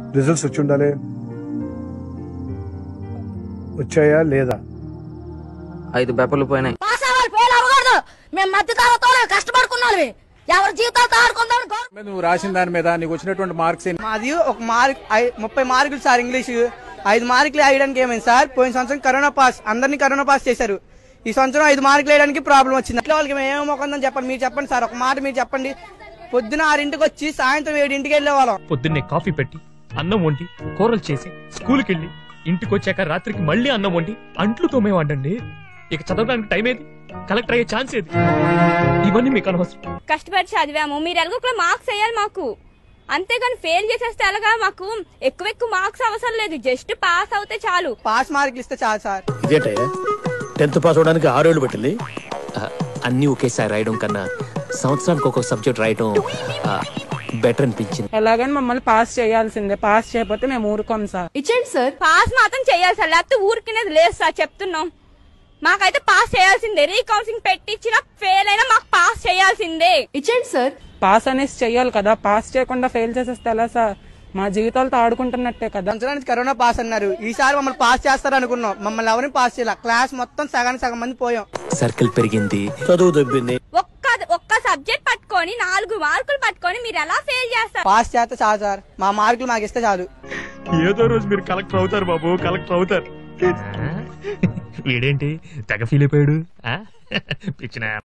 Results వచ్చి ఉండాలి వచ్చాయా లేదా ఐదు పేపర్లు పోయినాయి పాస్ అవ్వాలి ఫెయిల్ అవ్వకూడదు మేము మధ్య తరగతిలో కష్టపడుకున్నాం ఎవరి జీవితాలతో ఆడుకుందాం నువ్వు రాసిన దాని మీద నీకు వచ్చినటువంటి మార్క్స్ మాది ఒక మార్క్ ఐ- ముప్పై మార్కులు సార్ ఇంగ్లీష్ ఐదు మార్కులు వేయడానికి ఏమైంది సార్ పోయిన సంవత్సరం కరోనా పాస్ అందరినీ కరోనా పాస్ చేశారు ఈ సంవత్సరం ఐదు మార్కులు వేయడానికి ప్రాబ్లం వచ్చింది అట్లా వాళ్ళకి మేము ఏమోకుందని చెప్పండి మీరు చెప్పండి సార్ ఒక మాట మీరు చెప్పండి పొద్దున ఆరింటికి వచ్చి సాయంత్రం ఏడింటికి వెళ్ళే వాళ్ళం పొద్దున్నే కాఫీ పెట్టి అన్నం వండి కూరలు చేసి స్కూల్కి వెళ్ళి ఇంటికి వచ్చాక రాత్రికి మళ్ళీ అన్నం వండి అంట్లు తోమేవాడండి ఇక చదవడానికి టైం ఏది కలెక్టర్ అయ్యే ఛాన్స్ ఏది ఇవన్నీ మీకు అనవసరం కష్టపడి చదివాము మీరు ఎలాగో మార్క్స్ వేయాలి మాకు అంతేగాని ఫెయిల్ చేసేస్తే ఎలాగా మాకు ఎక్కువ ఎక్కువ మార్క్స్ అవసరం లేదు జస్ట్ పాస్ అవుతే చాలు పాస్ మార్కులు ఇస్తే చాలు సార్ ఇదేంటయ్యా టెన్త్ పాస్ అవడానికి ఆరేళ్లు పట్టింది అన్ని ఒకేసారి రాయడం కన్నా సంవత్సరానికి ఒక్కొక్క సబ్జెక్ట్ రాయడం బెటర్ అనిపించింది ఎలాగని మమ్మల్ని పాస్ చేయాల్సిందే పాస్ చేయకపోతే మేము ఊరుకోం సార్ ఇచ్చేయండి సార్ పాస్ మాత్రం చేయాలి సార్ లేకపోతే ఊరికినేది లేదు సార్ చెప్తున్నాం మాకైతే పాస్ చేయాల్సిందే రీకౌన్సిలింగ్ పెట్టించిన ఫెయిల్ అయినా మాకు పాస్ చేయాల్సిందే ఇచ్చేయండి సార్ పాస్ అనేసి చెయ్యాలి కదా పాస్ చేయకుండా ఫెయిల్ చేసేస్తే ఎలా సార్ మా జీవితాలతో ఆడుకుంటున్నట్టే కదా సంవత్సరానికి కరోనా పాస్ అన్నారు ఈసారి మమ్మల్ని పాస్ చేస్తారు అనుకున్నాం మమ్మల్ని ఎవరిని పాస్ చేయాలి క్లాస్ మొత్తం సగానికి సగం మంది పోయాం సర్కిల్ పెరిగింది చదువు తప్పింది ఒక్క ఒక్క సబ్జెక్ట్ పట్టుకొని నాలుగు మార్కులు పట్టుకొని మీరు ఎలా ఫెయిల్ చేస్తారు పాస్ చేస్తే చాలు సార్ మా మార్కులు మాకు ఇస్తే చాలు ఏదో రోజు మీరు కలెక్టర్ అవుతారు బాబు కలెక్టర్ అవుతారు వీడేంటి తెగ ఫీల్ అయిపోయాడు ఆ? పిచ్చిన